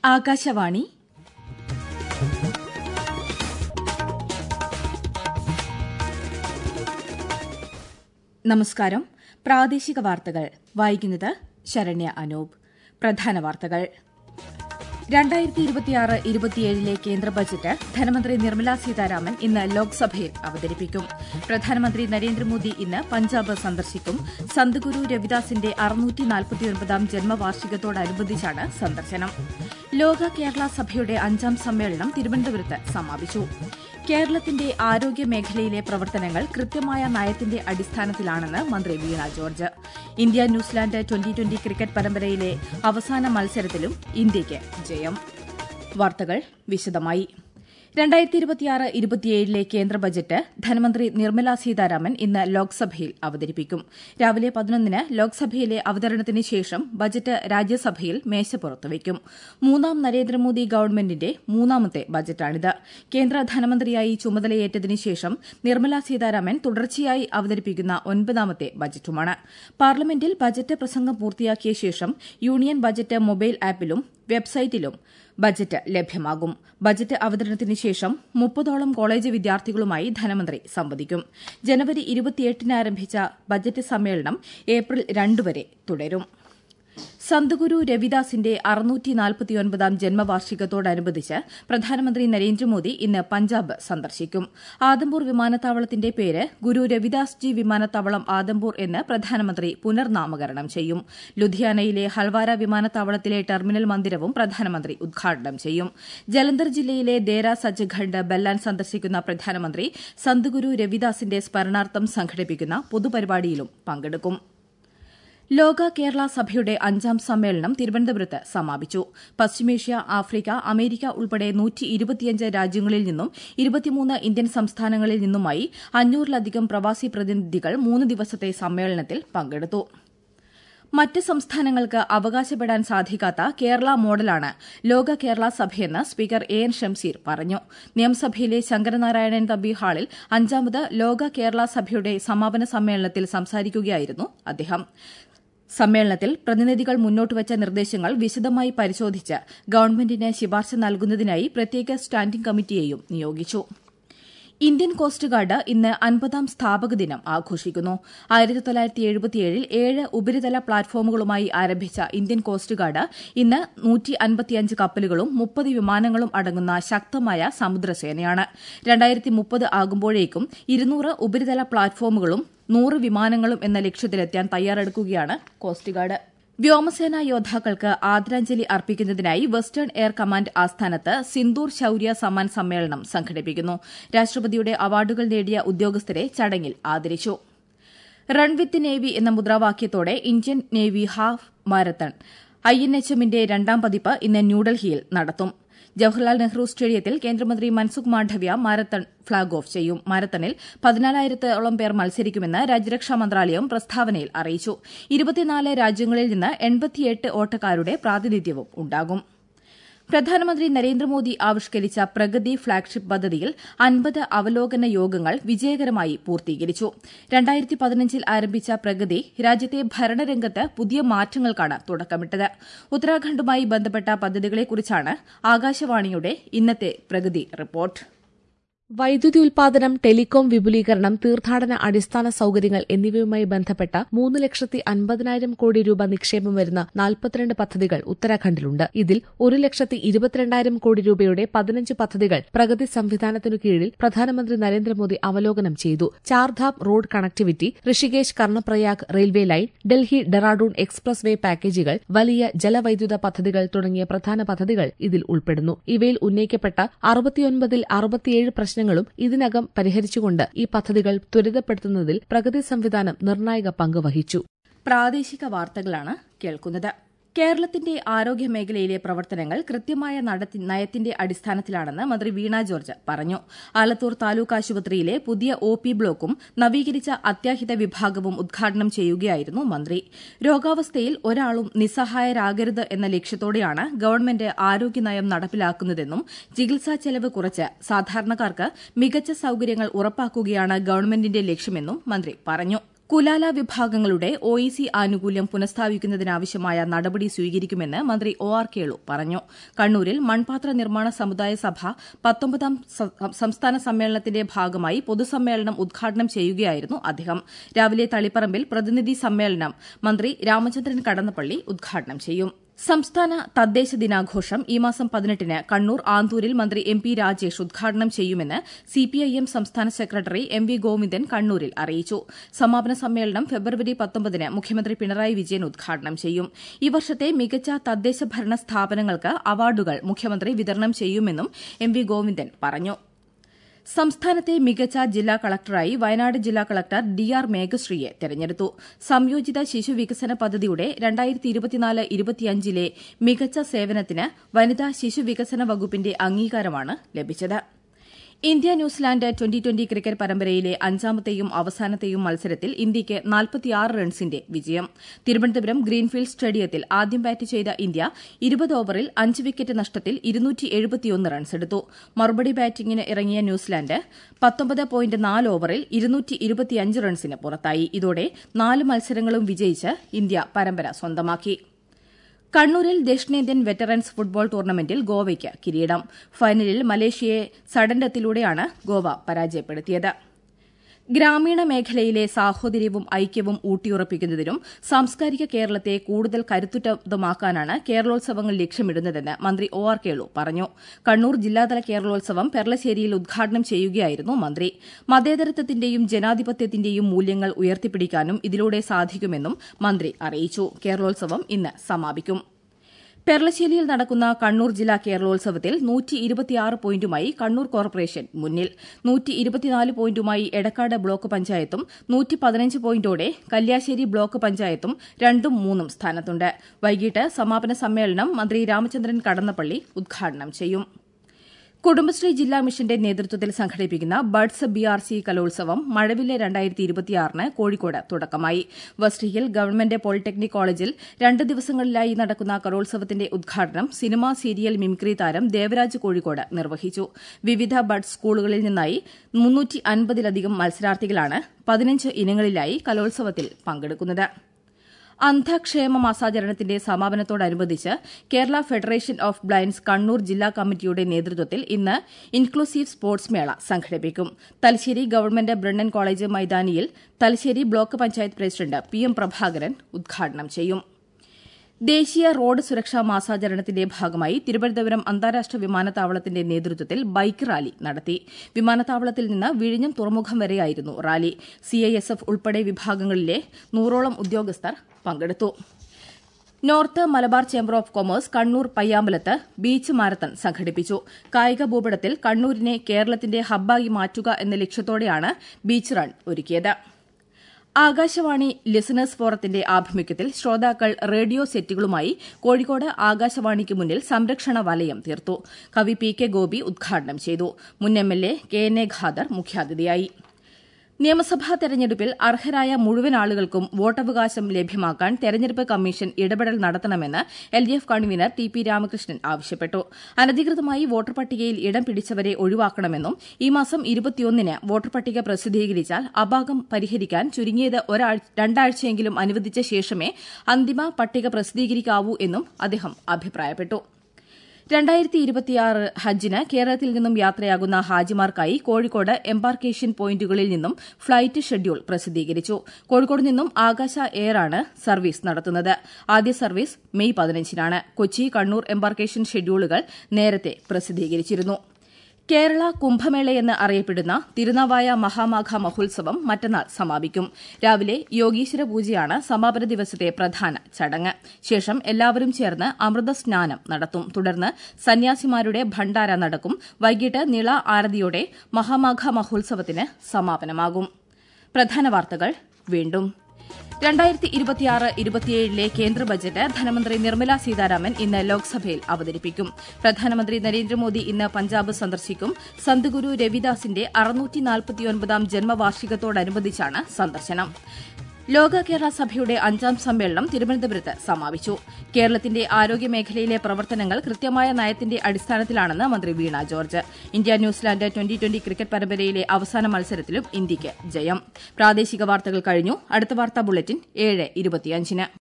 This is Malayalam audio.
ആകാശവാണി നമസ്കാരം പ്രാദേശിക വാർത്തകൾ വായിക്കുന്നത് ശരണ്യ അനൂപ് പ്രധാന വാർത്തകൾ രണ്ടായിരത്തി ഇരുപത്തിയാറ് ഇരുപത്തിയേഴിലെ കേന്ദ്ര ബജറ്റ് ധനമന്ത്രി നിർമ്മല സീതാരാമൻ ഇന്ന് ലോക്സഭയിൽ അവതരിപ്പിക്കും പ്രധാനമന്ത്രി നരേന്ദ്രമോദി ഇന്ന് പഞ്ചാബ് സന്ദർശിക്കും സന്ത്ഗുരു രവിദാസിന്റെ അറുന്നൂറ്റിനാൽപ്പത്തിയൊൻപതാം ജന്മവാർഷികത്തോടനുബന്ധിച്ചാണ് സന്ദർശനം ലോക കേരള സഭയുടെ അഞ്ചാം സമ്മേളനം തിരുവനന്തപുരത്ത് സമാപിച്ചു കേരളത്തിന്റെ ആരോഗ്യ മേഖലയിലെ പ്രവർത്തനങ്ങൾ കൃത്യമായ നയത്തിന്റെ അടിസ്ഥാനത്തിലാണെന്ന് മന്ത്രി Veena George India New Zealand twenty twenty cricket പരമ്പരയിലെ അവസാന മത്സരത്തിലും ഇന്ത്യയ്ക്ക് ജയം വാർത്തകൾ വിശദമായി രണ്ടായിരത്തി ഇരുപത്തിയാറ് ഇരുപത്തിയേഴിലെ കേന്ദ്ര ബജറ്റ് ധനമന്ത്രി നിർമ്മല സീതാരാമൻ ഇന്ന് ലോക്സഭയിൽ അവതരിപ്പിക്കും രാവിലെ പതിനൊന്നിന് ലോക്സഭയിലെ അവതരണത്തിന് ശേഷം ബജറ്റ് രാജ്യസഭയിൽ മേശപ്പുറത്ത് വയ്ക്കും മൂന്നാം നരേന്ദ്രമോദി ഗവൺമെന്റിന്റെ മൂന്നാമത്തെ ബജറ്റാണിത് കേന്ദ്ര ധനമന്ത്രിയായി ചുമതലയേറ്റതിനു ശേഷം നിർമ്മല സീതാരാമൻ തുടർച്ചയായി അവതരിപ്പിക്കുന്ന ഒൻപതാമത്തെ ബജറ്റുമാണ് പാർലമെന്റിൽ ബജറ്റ് പ്രസംഗം പൂർത്തിയാക്കിയ ശേഷം യൂണിയൻ ബജറ്റ് മൊബൈൽ ആപ്പിലും വെബ്സൈറ്റിലും ബജറ്റ് ലഭ്യമാകും ബജറ്റ് അവതരണത്തിന് ശേഷം മുപ്പതോളം കോളേജ് വിദ്യാർത്ഥികളുമായി ധനമന്ത്രി സംവദിക്കും ജനുവരി ഇരുപത്തിയെട്ടിന് ആരംഭിച്ച ബജറ്റ് സമ്മേളനം ഏപ്രിൽ രണ്ട് വരെ തുടരും സന്ത്ഗുരു രവിദാസിന്റെ അറുന്നൂറ്റിനാൽപ്പത്തിയൊൻപതാം ജന്മവാർഷികത്തോടനുബന്ധിച്ച് പ്രധാനമന്ത്രി നരേന്ദ്രമോദി ഇന്ന് പഞ്ചാബ് സന്ദർശിക്കും ആദംപൂർ വിമാനത്താവളത്തിന്റെ പേര് ഗുരു രവിദാസ് ജി വിമാനത്താവളം ആദംപൂർ എന്ന് പ്രധാനമന്ത്രി പുനർനാമകരണം ചെയ്യും ലുധിയാനയിലെ ഹൽവാര വിമാനത്താവളത്തിലെ ടെർമിനൽ മന്ദിരവും പ്രധാനമന്ത്രി ഉദ്ഘാടനം ചെയ്യും ജലന്ധർ ജില്ലയിലെ ദേര സജ്ഖണ്ഡ് ബെല്ലാൻ സന്ദർശിക്കുന്ന പ്രധാനമന്ത്രി സന്ത്ഗുരു രവിദാസിന്റെ സ്മരണാർത്ഥം സംഘടിപ്പിക്കുന്ന പൊതുപരിപാടിയിലും പങ്കെടുക്കും ലോക കേരള സഭയുടെ അഞ്ചാം സമ്മേളനം തിരുവനന്തപുരത്ത് സമാപിച്ചു പശ്ചിമേഷ്യ ആഫ്രിക്ക അമേരിക്ക ഉൾപ്പെടെ രാജ്യങ്ങളിൽ നിന്നും ഇരുപത്തിമൂന്ന് ഇന്ത്യൻ സംസ്ഥാനങ്ങളിൽ നിന്നുമായി അഞ്ഞൂറിലധികം പ്രവാസി പ്രതിനിധികൾ മൂന്ന് ദിവസത്തെ സമ്മേളനത്തിൽ പങ്കെടുത്തു മറ്റ് സംസ്ഥാനങ്ങൾക്ക് അവകാശപ്പെടാൻ സാധിക്കാത്ത കേരള മോഡലാണ് ലോക കേരള സഭയെന്ന് സ്പീക്കർ എ എൻ ഷംസീർ പറഞ്ഞു നിയമസഭയിലെ ശങ്കരനാരായണൻ തമ്പി ഹാളിൽ അഞ്ചാമത് ലോക കേരള സഭയുടെ സമാപന സമ്മേളനത്തിൽ സംസാരിക്കുകയായിരുന്നു അദ്ദേഹം സമ്മേളനത്തിൽ പ്രതിനിധികൾ മുന്നോട്ടുവച്ച നിർദ്ദേശങ്ങൾ വിശദമായി പരിശോധിച്ച് ഗവൺമെന്റിന് ശുപാർശ നൽകുന്നതിനായി പ്രത്യേക സ്റ്റാൻഡിംഗ് കമ്മിറ്റിയെയും നിയോഗിച്ചു ഇന്ത്യൻ കോസ്റ്റ് ഗാർഡ് ഇന്ന് അൻപതാം സ്ഥാപക ദിനം ആഘോഷിക്കുന്നു ആയിരത്തി തൊള്ളായിരത്തി എഴുപത്തിയേഴിൽ ഏഴ് ഉപരിതല പ്ലാറ്റ്ഫോമുകളുമായി ആരംഭിച്ച ഇന്ത്യൻ കോസ്റ്റ് ഗാർഡ് ഇന്ന് നൂറ്റി അൻപത്തിയഞ്ച് കപ്പലുകളും മുപ്പത് വിമാനങ്ങളും അടങ്ങുന്ന ശക്തമായ സമുദ്രസേനയാണ് രണ്ടായിരത്തി മുപ്പത് ആകുമ്പോഴേക്കും ഇരുന്നൂറ് ഉപരിതല പ്ലാറ്റ്ഫോമുകളും നൂറ് വിമാനങ്ങളും എന്ന ലക്ഷ്യത്തിലെത്താൻ തയ്യാറെടുക്കുകയാണ് കോസ്റ്റ് ഗാർഡ് വ്യോമസേനാ യോദ്ധാക്കൾക്ക് ആദരാഞ്ജലി അർപ്പിക്കുന്നതിനായി വെസ്റ്റേൺ എയർ കമാൻഡ് ആസ്ഥാനത്ത് സിന്ദൂർ ശൌര്യ സമ്മാൻ സമ്മേളനം സംഘടിപ്പിക്കുന്നു രാഷ്ട്രപതിയുടെ അവാർഡുകൾ നേടിയ ഉദ്യോഗസ്ഥരെ ചടങ്ങിൽ ആദരിച്ചു റൺ വിത്ത് നേവി എന്ന മുദ്രാവാക്യത്തോടെ Indian navy half marathon I N H എമ്മിന്റെ രണ്ടാം പതിപ്പ് ഇന്ന് ന്യൂഡൽഹിയിൽ നടത്തും ജവഹർലാൽ നെഹ്റു സ്റ്റേഡിയത്തിൽ കേന്ദ്രമന്ത്രി Mansukh Mandaviya marathon flag off ചെയ്യും മാരത്തണിൽ പതിനാലായിരത്തോളം പേർ മത്സരിക്കുമെന്ന് രാജ്യരക്ഷാ മന്ത്രാലയം പ്രസ്താവനയിൽ അറിയിച്ചു ഇരുപത്തിനാല് രാജ്യങ്ങളിൽ നിന്ന് എൺപത്തിയെട്ട് ഓട്ടക്കാരുടെ പ്രാതിനിധ്യവും ഉണ്ടാകും പ്രധാനമന്ത്രി നരേന്ദ്രമോദി ആവിഷ്കരിച്ച പ്രഗതി ഫ്ളാഗ്ഷിപ്പ് പദ്ധതിയിൽ അൻപത് അവലോകന യോഗങ്ങൾ വിജയകരമായി പൂർത്തീകരിച്ചു രണ്ടായിരത്തി പതിനഞ്ചിൽ ആരംഭിച്ച പ്രഗതി രാജ്യത്തെ ഭരണരംഗത്ത് പുതിയ മാറ്റങ്ങൾക്കാണ് തുടക്കമിട്ടത് ഉത്തരാഖണ്ഡുമായി ബന്ധപ്പെട്ട പദ്ധതികളെക്കുറിച്ചാണ് ആകാശവാണിയുടെ ഇന്നത്തെ പ്രഗതി റിപ്പോർട്ട് വൈദ്യുതി ഉൽപാദനം ടെലികോം വിപുലീകരണം തീർത്ഥാടന അടിസ്ഥാന സൌകര്യങ്ങൾ എന്നിവയുമായി ബന്ധപ്പെട്ട മൂന്ന് ലക്ഷത്തി അൻപതിനായിരം കോടി രൂപ നിക്ഷേപം വരുന്ന നാൽപ്പത്തിരണ്ട് പദ്ധതികൾ ഉത്തരാഖണ്ഡിലുണ്ട് ഇതിൽ ഒരു ലക്ഷത്തി ഇരുപത്തിരണ്ടായിരം കോടി രൂപയുടെ പതിനഞ്ച് പദ്ധതികൾ പ്രഗതി സംവിധാനത്തിനു കീഴിൽ പ്രധാനമന്ത്രി നരേന്ദ്രമോദി അവലോകനം ചെയ്തു Chardham road connectivity Rishikesh Karnaprayag railway line Delhi Dehradun expressway പാക്കേജുകൾ വലിയ ജലവൈദ്യുത പദ്ധതികൾ തുടങ്ങിയ പ്രധാന പദ്ധതികൾ ഇതിൽ ഉൾപ്പെടുന്നു ഇവയിൽ ഉന്നയിക്കപ്പെട്ട അറുപത്തിയൊൻപതിൽ അറുപത്തിയേഴ് പ്രശ്നങ്ങളും ഇതിനകം പരിഹരിച്ചുകൊണ്ട് ഈ പദ്ധതികൾ ത്വരിതപ്പെടുത്തുന്നതിൽ പ്രഗതി സംവിധാനം നിർണായക പങ്ക് വഹിച്ചു പ്രാദേശിക വാർത്തകളാണ് കേൾക്കുന്നത് കേരളത്തിന്റെ ആരോഗ്യ മേഖലയിലെ പ്രവർത്തനങ്ങൾ കൃത്യമായ നയത്തിന്റെ അടിസ്ഥാനത്തിലാണെന്ന് മന്ത്രി വീണ ജോർജ് പറഞ്ഞു ആലത്തൂർ താലൂക്ക് ആശുപത്രിയിലെ പുതിയ ഒ പി ബ്ലോക്കും നവീകരിച്ച അത്യാഹിത വിഭാഗവും ഉദ്ഘാടനം ചെയ്യുകയായിരുന്നു മന്ത്രി രോഗാവസ്ഥയിൽ ഒരാളും നിസ്സഹായരാകരുത് എന്ന ലക്ഷ്യത്തോടെയാണ് ഗവൺമെന്റ് ആരോഗ്യനയം നടപ്പിലാക്കുന്നതെന്നും ചികിത്സാ ചെലവ് കുറച്ച് സാധാരണക്കാർക്ക് മികച്ച സൌകര്യങ്ങൾ ഉറപ്പാക്കുകയാണ് ഗവൺമെന്റിന്റെ ലക്ഷ്യമെന്നും മന്ത്രി പറഞ്ഞു കുലാല വിഭാഗങ്ങളുടെ ഒ ഇ സി ആനുകൂല്യം പുനഃസ്ഥാപിക്കുന്നതിനാവശ്യമായ നടപടി സ്വീകരിക്കുമെന്ന് മന്ത്രി ഒ ആർ കേളു പറഞ്ഞു കണ്ണൂരിൽ മൺപാത്ര നിർമ്മാണ സമുദായ സഭ പത്തൊമ്പതാം സംസ്ഥാന സമ്മേളനത്തിന്റെ ഭാഗമായി പൊതുസമ്മേളനം ഉദ്ഘാടനം ചെയ്യുകയായിരുന്നു അദ്ദേഹം രാവിലെ തളിപ്പറമ്പിൽ പ്രതിനിധി സമ്മേളനം മന്ത്രി രാമചന്ദ്രൻ കടന്നപ്പള്ളി ഉദ്ഘാടനം ചെയ്യും സംസ്ഥാന തദ്ദേശ ദിനാഘോഷം ഈ മാസം പതിനെട്ടിന് കണ്ണൂർ ആന്തൂരിൽ മന്ത്രി എം പി രാജേഷ് ഉദ്ഘാടനം ചെയ്യുമെന്ന് സിപിഐഎം സംസ്ഥാന സെക്രട്ടറി എം വി ഗോവിന്ദൻ കണ്ണൂരിൽ അറിയിച്ചു സമാപന സമ്മേളനം ഫെബ്രുവരി പത്തൊമ്പതിന് മുഖ്യമന്ത്രി പിണറായി വിജയൻ ഉദ്ഘാടനം ചെയ്യും ഈ വർഷത്തെ മികച്ച തദ്ദേശ ഭരണ സ്ഥാപനങ്ങൾക്ക് അവാർഡുകൾ മുഖ്യമന്ത്രി വിതരണം ചെയ്യുമെന്നും എം വി ഗോവിന്ദൻ പറഞ്ഞു സംസ്ഥാനത്തെ മികച്ച ജില്ലാ കളക്ടറായി വയനാട് ജില്ലാ കളക്ടർ ഡി ആർ മേഘശ്രീയെ തെരഞ്ഞെടുത്തു സംയോജിത ശിശുവികസന പദ്ധതിയുടെ ലെ മികച്ച സേവനത്തിന് വനിതാ ശിശുവികസന വകുപ്പിന്റെ അംഗീകാരമാണ് ലഭിച്ചത് India New Zealand twenty twenty cricket പരമ്പരയിലെ അഞ്ചാമത്തെയും അവസാനത്തെയും മത്സരത്തിൽ ഇന്ത്യയ്ക്ക് നാൽപ്പത്തിയാറ് റൺസിന്റെ വിജയം തിരുവനന്തപുരം ഗ്രീൻഫീൽഡ് സ്റ്റേഡിയത്തിൽ ആദ്യം ബാറ്റ് ചെയ്ത ഇന്ത്യ ഇരുപത് ഓവറിൽ അഞ്ച് വിക്കറ്റ് നഷ്ടത്തിൽ റൺസെടുത്തു മറുപടി ബാറ്റിംഗിന് ഇറങ്ങിയ ന്യൂസിലാന്റ് പത്തൊമ്പത് പോയിന്റ് നാല് ഓവറിൽ ഇരുന്നൂറ്റി റൺസിന് പുറത്തായി ഇതോടെ നാല് മത്സരങ്ങളും വിജയിച്ച് ഇന്ത്യ പരമ്പര സ്വന്തമാക്കി കണ്ണൂരിൽ ദക്ഷിണേന്ത്യൻ വെറ്ററൻസ് ഫുട്ബോൾ ടൂർണമെന്റിൽ ഗോവയ്ക്ക് കിരീടം ഫൈനലിൽ മലേഷ്യയെ സഡൻ ഡെത്തിലൂടെയാണ് ഗോവ പരാജയപ്പെടുത്തിയത് ഗ്രാമീണ മേഖലയിലെ സാഹോദര്യവും ഐക്യവും ഊട്ടിയുറപ്പിക്കുന്നതിനും സാംസ്കാരിക കേരളത്തെ കൂടുതൽ കരുത്തുറ്റതുമാക്കാനാണ് കേരളോത്സവങ്ങൾ ലക്ഷ്യമിടുന്നതെന്ന് മന്ത്രി ഒ ആർ കേളു പറഞ്ഞു കണ്ണൂർ ജില്ലാതല കേരളോത്സവം പെർളശ്ശേരിയിൽ ഉദ്ഘാടനം ചെയ്യുകയായിരുന്നു മന്ത്രി മതേതരത്വത്തിന്റെയും ജനാധിപത്യത്തിന്റെയും മൂല്യങ്ങൾ ഉയർത്തിപ്പിടിക്കാനും ഇതിലൂടെ സാധിക്കുമെന്നും മന്ത്രി അറിയിച്ചു കേരളോത്സവം ഇന്ന് സമാപിക്കും പെർളശ്ശേരിയിൽ നടക്കുന്ന കണ്ണൂർ ജില്ലാ കേരളോത്സവത്തിൽ പോയിന്റുമായി കണ്ണൂർ കോർപ്പറേഷൻ മുന്നിൽ പോയിന്റുമായി എടക്കാട് ബ്ലോക്ക് പഞ്ചായത്തും പോയിന്റോടെ കല്യാശ്ശേരി ബ്ലോക്ക് പഞ്ചായത്തും രണ്ടും മൂന്നും സ്ഥാനത്തുണ്ട് വൈകിട്ട് സമാപന സമ്മേളനം മന്ത്രി രാമചന്ദ്രൻ കടന്നപ്പള്ളി ഉദ്ഘാടനം ചെയ്യും കുടുംബശ്രീ ജില്ലാ മിഷന്റെ നേതൃത്വത്തിൽ സംഘടിപ്പിക്കുന്ന ബഡ്സ് ബിആർസി കലോത്സവം മഴവില്ല് രണ്ടായിരത്തി ഇരുപത്തിയാറിന് കോഴിക്കോട് തുടക്കമായി വെസ്റ്റ് ഹിൽ ഗവൺമെന്റ് പോളിടെക്നിക് കോളേജിൽ രണ്ട് ദിവസങ്ങളിലായി നടക്കുന്ന കലോത്സവത്തിന്റെ ഉദ്ഘാടനം സിനിമാ സീരിയൽ മിമിക്രി താരം ദേവരാജ് കോഴിക്കോട് നിർവഹിച്ചു വിവിധ ബഡ്സ് സ്കൂളുകളിൽ നിന്നായി മുന്നൂറ്റി അൻപതിലധികം മത്സരാർത്ഥികളാണ് പതിനഞ്ച് ഇനങ്ങളിലായി കലോത്സവത്തിൽ പങ്കെടുക്കുന്നത് അന്ധക്ഷേമ മാസാചരണത്തിന്റെ സമാപനത്തോടനുബന്ധിച്ച് Kerala federation of blinds Kannur ജില്ലാ കമ്മിറ്റിയുടെ നേതൃത്വത്തിൽ ഇന്ന് ഇൻക്ലൂസീവ് സ്പോർട്സ് മേള സംഘടിപ്പിക്കും തലശ്ശേരി ഗവൺമെന്റ് ബ്രണ്ണൻ കോളേജ് മൈതാനിയിൽ Thalassery block panchayat president P M Prabhakaran ഉദ്ഘാടനം ചെയ്യും ദേശീയ റോഡ് സുരക്ഷാ മാസാചരണത്തിന്റെ ഭാഗമായി തിരുവനന്തപുരം അന്താരാഷ്ട്ര വിമാനത്താവളത്തിന്റെ നേതൃത്വത്തിൽ ബൈക്ക് റാലി നടത്തി വിമാനത്താവളത്തിൽ നിന്ന് വിഴിഞ്ഞം തുറമുഖം വരെയായിരുന്നു റാലി സിഐഎസ്എഫ് ഉൾപ്പെടെ വിഭാഗങ്ങളിലെ നൂറോളം ഉദ്യോഗസ്ഥർ പങ്കെടുത്തു north Malabar chamber of commerce Kannur പയ്യാമ്പലത്ത് ബീച്ച് മാരത്തൺ സംഘടിപ്പിച്ചു കായിക ഭൂപടത്തിൽ കണ്ണൂരിനെ കേരളത്തിന്റെ ഹബ്ബായി മാറ്റുക എന്ന ലക്ഷ്യത്തോടെയാണ് ബീച്ച് റൺ ഒരുക്കിയത് ആകാശവാണി ലിസണേഴ്സ് ഫോറത്തിന്റെ ആഭിമുഖ്യത്തിൽ ശ്രോതാക്കൾ റേഡിയോ സെറ്റുകളുമായി കോഴിക്കോട് ആകാശവാണിക്ക് മുന്നിൽ സംരക്ഷണ വലയം തീർത്തു കവി പി കെ ഗോപി ഉദ്ഘാടനം ചെയ്തു മുൻ M L A K N A Khader മുഖ്യാതിഥിയായി നിയമസഭാ തെരഞ്ഞെടുപ്പിൽ അർഹരായ മുഴുവൻ ആളുകൾക്കും വോട്ടവകാശം ലഭ്യമാക്കാൻ തെരഞ്ഞെടുപ്പ് കമ്മീഷൻ ഇടപെടൽ നടത്തണമെന്ന് L D F convener T P Ramakrishnan ആവശ്യപ്പെട്ടു അനധികൃതമായി വോട്ടർ പട്ടികയിൽ ഇടം പിടിച്ചവരെ ഒഴിവാക്കണമെന്നും ഈ മാസം ഇരുപത്തിയൊന്നിന് വോട്ടർ പട്ടിക പ്രസിദ്ധീകരിച്ചാൽ അപാകം പരിഹരിക്കാൻ ചുരുങ്ങിയത് രണ്ടാഴ്ചയെങ്കിലും അനുവദിച്ച ശേഷമേ അന്തിമ പട്ടിക പ്രസിദ്ധീകരിക്കാവൂ എന്നും അദ്ദേഹം അഭിപ്രായപ്പെട്ടു രണ്ടായിരത്തി ഇരുപത്തിയാറ് ഹജ്ജിന് കേരളത്തിൽ നിന്നും യാത്രയാകുന്ന ഹാജിമാർക്കായി കോഴിക്കോട് എംബാർക്കേഷൻ പോയിന്റുകളിൽ നിന്നും ഫ്ളൈറ്റ് ഷെഡ്യൂൾ പ്രസിദ്ധീകരിച്ചു കോഴിക്കോട് നിന്നും ആകാശ എയറാണ് സർവീസ് നടത്തുന്നത് ആദ്യ സർവീസ് മെയ് പതിനഞ്ചിനാണ് കൊച്ചി കണ്ണൂർ എംബാർക്കേഷൻ ഷെഡ്യൂളുകൾ നേരത്തെ പ്രസിദ്ധീകരിച്ചിരുന്നു കേരള കുംഭമേളയെന്ന് അറിയപ്പെടുന്ന തിരുനാവായ മഹാമാഘ മഹോത്സവം മറ്റന്നാൾ സമാപിക്കും രാവിലെ യോഗീശ്വര പൂജയാണ് സമാപന ദിവസത്തെ പ്രധാന ചടങ്ങ് ശേഷം എല്ലാവരും ചേർന്ന് അമൃത സ്നാനം നടത്തും തുടർന്ന് സന്യാസിമാരുടെ ഭണ്ഡാര നടക്കും വൈകിട്ട് നിള ആരതിയോടെ മഹാമാഘ മഹോത്സവത്തിന് സമാപനമാകും പ്രധാന വാർത്തകൾ വീണ്ടും രണ്ടായിരത്തി ഇരുപത്തിയാറ് ഇരുപത്തിയേഴിലെ കേന്ദ്ര ബജറ്റ് ധനമന്ത്രി നിർമ്മല സീതാരാമൻ ഇന്ന് ലോക്സഭയിൽ അവതരിപ്പിക്കും പ്രധാനമന്ത്രി നരേന്ദ്രമോദി ഇന്ന് പഞ്ചാബ് സന്ദർശിക്കും സന്ത്ഗുരു രവിദാസിന്റെ അറുന്നൂറ്റി നാൽപ്പത്തിയൊൻപതാം ജന്മവാർഷികത്തോടനുബന്ധിച്ചാണ് സന്ദർശനം ലോക കേരള സഭയുടെ അഞ്ചാം സമ്മേളനം തിരുവനന്തപുരത്ത് സമാപിച്ചു കേരളത്തിന്റെ ആരോഗ്യ മേഖലയിലെ പ്രവർത്തനങ്ങൾ കൃത്യമായ നയത്തിന്റെ അടിസ്ഥാനത്തിലാണെന്ന് മന്ത്രി Veena George India New Zealand twenty twenty cricket പരമ്പരയിലെ അവസാന മത്സരത്തിലും ഇന്ത്യയ്ക്ക് ജയം പ്രാദേശിക വാർത്തകൾ കഴിഞ്ഞു അടുത്ത വാർത്താ ബുള്ളറ്റിൻ ഏഴ് ഇരുപത്തിയഞ്ചിന്